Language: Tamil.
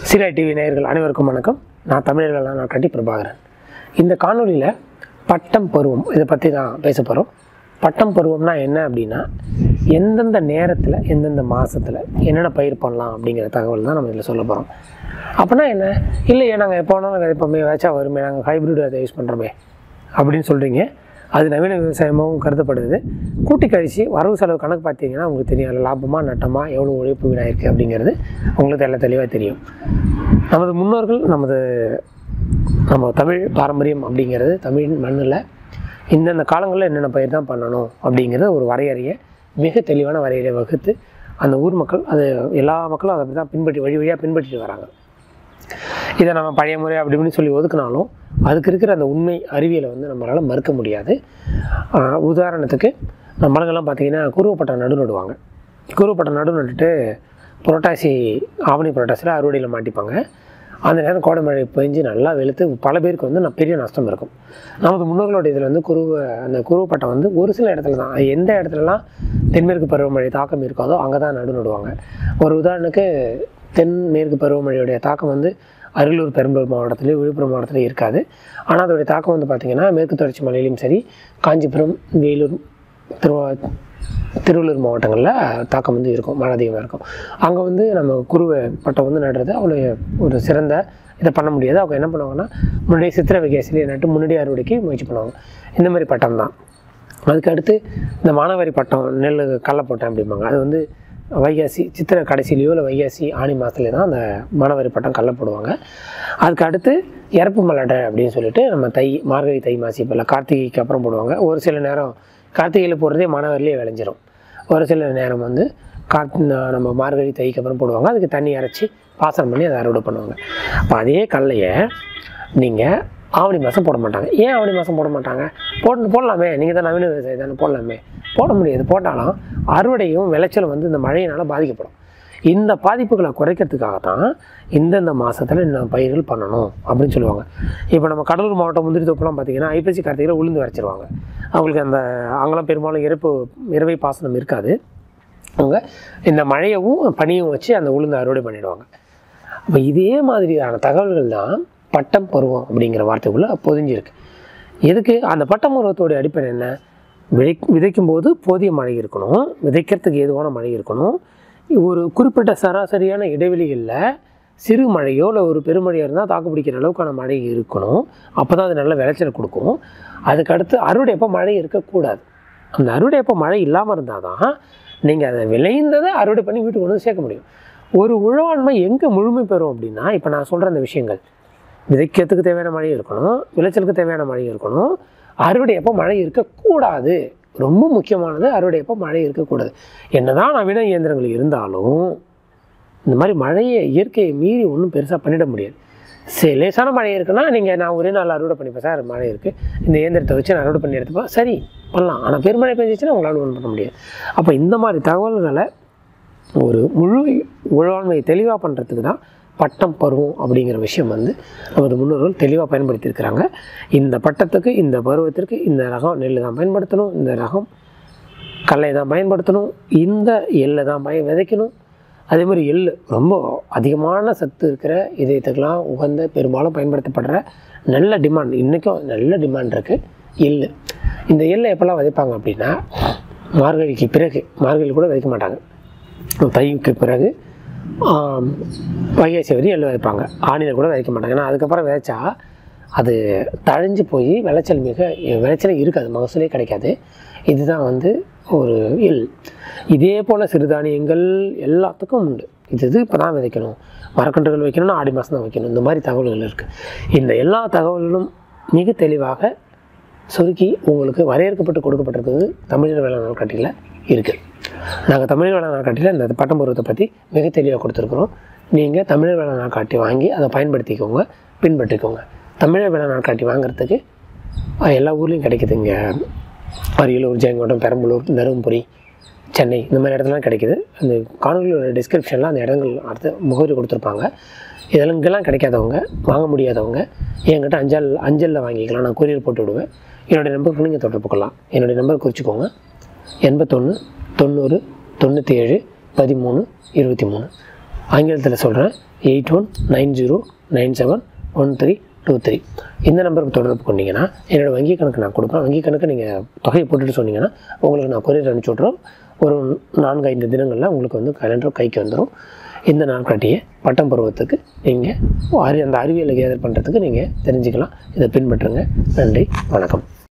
சிலை டிவி நேயர்கள் அனைவருக்கும் வணக்கம் நான் தமிழர்கள் நான் கட்டி பிரபாகரன் இந்த காணொளியில் பட்டம் பருவம் இதை பற்றி தான் பேச போகிறோம் பட்டம் பருவம்னா என்ன அப்படின்னா எந்தெந்த நேரத்தில் எந்தெந்த மாதத்தில் என்னென்ன பயிர் பண்ணலாம் அப்படிங்கிற தகவல் தான் நம்ம இதில் சொல்ல போகிறோம் அப்போனா என்ன இல்லையே நாங்கள் எப்போ வேணாலும் விதைப்போமே விதைச்சா வருமே நாங்கள் ஹைப்ரிட் அதை யூஸ் பண்ணுறோமே அப்படின்னு சொல்கிறீங்க அது நவீன விவசாயமாகவும் கருதப்படுது கூட்டி கழிச்சு வரவு செலவு கணக்கு பார்த்தீங்கன்னா உங்களுக்கு தெரியும் அதில் லாபமாக நட்டமாக எவ்வளோ உழைப்பு வீணாயிருக்கு அப்படிங்கிறது உங்களுக்கு தெல்ல தெளிவாக தெரியும் நமது முன்னோர்கள் நமது நம்ம தமிழ் பாரம்பரியம் அப்படிங்கிறது தமிழ் மண்ணில் இந்தந்த காலங்களில் என்னென்ன பயிர் தான் பண்ணணும் அப்படிங்கிறத ஒரு வரையறையை மிக தெளிவான வரையறையை வகுத்து அந்த ஊர் மக்கள் அது எல்லா மக்களும் அதை அப்படி தான் பின்பற்றி வழி வழியாக பின்பற்றிட்டு வராங்க இதை நம்ம பழைய முறை அப்படி இப்படின்னு சொல்லி ஒதுக்குனாலும் அதுக்கு இருக்கிற அந்த உண்மை அறிவியலை வந்து நம்மளால் மறுக்க முடியாது ஆஹ் உதாரணத்துக்கு நம்மளுங்கெல்லாம் பார்த்தீங்கன்னா குருவப்பட்டம் நடு நடுவாங்க குருவப்பட்டம் நடு நட்டுட்டு புரட்டாசி ஆவணி புரட்டாசியில் அறுவடையில் மாட்டிப்பாங்க அந்த நேரம் கோடை மழை பெஞ்சு நல்லா வெளுத்து பல பேருக்கு வந்து ந- பெரிய நஷ்டம் இருக்கும் நமது முன்னோர்களோட இதில் வந்து குருவ அந்த குருவப்பட்டம் வந்து ஒரு சில இடத்துல தான் அது எந்த இடத்துலலாம் தென்மேற்கு பருவமழை தாக்கம் இருக்காதோ அங்கே தான் நடு நடுவாங்க ஒரு உதாரணத்துக்கு தென்மேற்கு பருவமழையுடைய தாக்கம் வந்து அரியலூர் பெரம்பலூர் மாவட்டத்திலையும் விழுப்புரம் மாவட்டத்திலையும் இருக்காது ஆனால் அதோடைய தாக்கம் வந்து பார்த்திங்கன்னா மேற்கு தொடர்ச்சி மலையிலையும் சரி காஞ்சிபுரம் வேலூர் திருவா திருவள்ளூர் மாவட்டங்களில் தாக்கம் வந்து இருக்கும் மழை அதிகமாக இருக்கும் அங்கே வந்து நம்ம குருவை பட்டம் வந்து நடுறது அவ்வளோ ஒரு சிறந்த இதை பண்ண முடியாது அவங்க என்ன பண்ணுவாங்கன்னா முன்னாடியே சித்திரை வைகாசிலேயே நட்டு முன்னாடி அறுவடைக்கு முயற்சி பண்ணுவாங்க இந்த மாதிரி பட்டம் தான் அதுக்கு அடுத்து இந்த மானாவாரி பட்டம் நெல் கடலை போட்டேன் அப்படிம்பாங்க அது வந்து வைகாசி சித்திரை கடைசிலையோ இல்லை வைகாசி ஆணி மாதத்துலேயே தான் அந்த மானாவாரி பட்டம் கடலை போடுவாங்க அதுக்கு அடுத்து இறப்பு மலடை அப்படின்னு சொல்லிட்டு நம்ம தை மார்கழி தை மாசி இப்போ கார்த்திகைக்கு அப்புறம் போடுவாங்க ஒரு சில நேரம் கார்த்திகையில் போடுறதே மானாவாரிலேயே விளைஞ்சிரும் ஒரு சில நேரம் வந்து கார்த் நம்ம மார்கழி தைக்கு அப்புறம் போடுவாங்க அதுக்கு தண்ணி அரைச்சி பாசனம் பண்ணி அதை அறுவடை பண்ணுவாங்க அப்போ அதே கடலையை நீங்கள் ஆவணி மாதம் போட மாட்டாங்க ஏன் ஆவணி மாதம் போட மாட்டாங்க போட்டு போடலாமே நீங்கள் தான் நவீன விவசாயி தானே போடலாமே போட முடியாது போட்டாலும் அறுவடையும் விளைச்சலும் வந்து இந்த மழையினால் பாதிக்கப்படும் இந்த பாதிப்புகளை குறைக்கிறதுக்காக தான் இந்தந்த மாதத்தில் இந்த பயிர்கள் பண்ணணும் அப்படின்னு சொல்லுவாங்க இப்போ நம்ம கடலூர் மாவட்டம் முந்திரி தோப்புலாம் பார்த்தீங்கன்னா ஐப்பசி கார்த்திகையில் உளுந்து வரைச்சிருவாங்க அவங்களுக்கு அந்த அங்கெல்லாம் பெரும்பாலும் இறப்பு இரவை பாசனம் இருக்காது அவங்க இந்த மழையவும் பனியும் வச்சு அந்த உளுந்து அறுவடை பண்ணிடுவாங்க அப்போ இதே மாதிரியான தகவல்கள் தான் பட்டம் பருவம் அப்படிங்கிற வார்த்தைக்குள்ளே பொதிஞ்சிருக்கு எதுக்கு அந்த பட்டம் பருவத்தோடைய அடிப்படை என்ன விதை விதைக்கும் போது போதிய மழை இருக்கணும் விதைக்கிறதுக்கு ஏதுவான மழை இருக்கணும் ஒரு குறிப்பிட்ட சராசரியான இடைவெளிகளில் சிறு மழையோ இல்லை ஒரு பெருமழையோ இருந்தால் தாக்கு பிடிக்கிற அளவுக்கான மழை இருக்கணும் அப்போ தான் அது நல்ல விளைச்சல் கொடுக்கும் அதுக்கடுத்து அறுவடை அப்போ மழை இருக்கக்கூடாது அந்த அறுவடை அப்போ மழை இல்லாமல் இருந்தால் தான் நீங்கள் அதை விளைந்ததை அறுவடை பண்ணி வீட்டுக்கு கொண்டு வந்து சேர்க்க முடியும் ஒரு உழவாண்மை எங்கே முழுமை பெறும் அப்படின்னா இப்போ நான் சொல்கிற அந்த விஷயங்கள் விதைக்கிறதுக்கு தேவையான மழை இருக்கணும் விளைச்சலுக்கு தேவையான மழை இருக்கணும் அறுவடை அப்போ மழை இருக்கக்கூடாது ரொம்ப முக்கியமானது அறுவடை அப்போ மழை இருக்கக்கூடாது என்னதான் நவீன இயந்திரங்கள் இருந்தாலும் இந்த மாதிரி மழையை இயற்கையை மீறி ஒன்றும் பெருசாக பண்ணிட முடியாது சரி லேசான மழை இருக்குன்னா நீங்கள் நான் ஒரே நாள் அறுவடை பண்ணிப்பேன் சார் மழை இருக்குது இந்த இயந்திரத்தை வச்சு நான் அறுவடை பண்ணி எடுத்துப்பேன் சரி பண்ணலாம் ஆனால் பெருமழை பெஞ்சிச்சுன்னா உங்களால் ஒன்றும் பண்ண முடியாது அப்போ இந்த மாதிரி தகவல்களை ஒரு முழு உழவாண்மையை தெளிவாக பண்ணுறதுக்கு தான் பட்டம் பருவம் அப்படிங்கிற விஷயம் வந்து நமது முன்னோர்கள் தெளிவாக பயன்படுத்தியிருக்கிறாங்க இந்த பட்டத்துக்கு இந்த பருவத்திற்கு இந்த ரகம் நெல் தான் பயன்படுத்தணும் இந்த ரகம் கடலை தான் பயன்படுத்தணும் இந்த எள்ளை தான் பய விதைக்கணும் அதே மாதிரி எள் ரொம்ப அதிகமான சத்து இருக்கிற இதயத்துக்கெல்லாம் உகந்த பெரும்பாலும் பயன்படுத்தப்படுற நல்ல டிமாண்ட் இன்றைக்கும் நல்ல டிமாண்ட் இருக்குது எள் இந்த எள்ளை எப்போல்லாம் விதைப்பாங்க அப்படின்னா மார்கழிக்கு பிறகு மார்கழி கூட விதைக்க மாட்டாங்க தைக்கு பிறகு ஆம், வைகாசி வரையும் எள்ளு விதைப்பாங்க ஆணியில் கூட விதைக்க மாட்டாங்க ஏன்னா அதுக்கப்புறம் விதைச்சா அது தழிஞ்சு போய் விளைச்சல் மிக விளைச்சலே இருக்காது மகசூலே கிடைக்காது இதுதான் வந்து ஒரு எள் இதே போல் சிறுதானியங்கள் எல்லாத்துக்கும் உண்டு இது இது இப்போ தான் விதைக்கணும் மரக்கன்றுகள் வைக்கணும்னா ஆடி மாதம் தான் வைக்கணும் இந்த மாதிரி தகவல்கள் இருக்குது இந்த எல்லா தகவல்களும் மிக தெளிவாக சுருக்கி உங்களுக்கு வரையறுக்கப்பட்டு கொடுக்கப்பட்டிருக்கிறது தமிழர் வேளாண் நாட்காட்டியில் இருக்குது நாங்கள் தமிழர் வேளாண் நாட்காட்டியில் இந்த பட்டம் பருவத்தை பற்றி மிக தெளிவாக கொடுத்துருக்குறோம் நீங்கள் தமிழர் வேளாண் நாட்காட்டி வாங்கி அதை பயன்படுத்திக்கோங்க பின்பற்றிக்கோங்க தமிழர் வேளாண் நாட்காட்டி வாங்குறதுக்கு அஹ், எல்லா ஊர்லேயும் கிடைக்குது இங்கே அரியலூர் ஜெயங்கோட்டம் பெரம்பலூர் தருமபுரி சென்னை இந்த மாதிரி இடத்துலாம் கிடைக்குது அந்த காணொலியோட டிஸ்கிரிப்ஷனில் அந்த இடங்கள் அடுத்து முகவரி கொடுத்துருப்பாங்க இதெல்லாம் இங்கெல்லாம் கிடைக்காதவங்க வாங்க முடியாதவங்க என்கிட்ட அஞ்சல் அஞ்சலில் வாங்கிக்கலாம் நான் கொரியர் போட்டு விடுவேன் என்னுடைய நம்பருக்கு நீங்கள் தொடர்பு கொள்ளலாம் என்னுடைய நம்பர் குறிச்சிக்கோங்க எண்பத்தொன்று தொண்ணூறு தொண்ணூற்றி ஏழு பதிமூணு இருபத்தி மூணு ஆங்கிலத்தில் சொல்கிறேன் eight one nine zero nine seven one three two three இந்த நம்பருக்கு தொடர்பு கொண்டீங்கன்னா என்னோடய வங்கி கணக்கு நான் கொடுப்பேன் வங்கி கணக்கு நீங்கள் தொகையை போட்டுட்டு சொன்னீங்கன்னா உங்களுக்கு நான் கொரியர் அனுப்பிச்சி விட்றோம் ஒரு நான்கு ஐந்து தினங்களில் உங்களுக்கு வந்து கேலண்டர் கைக்கு வந்துடும் இந்த நாட்காட்டியை பட்டம் பருவத்துக்கு நீங்கள் அறி அந்த அறிவியலை கேதர் பண்ணுறதுக்கு நீங்கள் தெரிஞ்சுக்கலாம் இதை பின்பற்றுங்க நன்றி வணக்கம்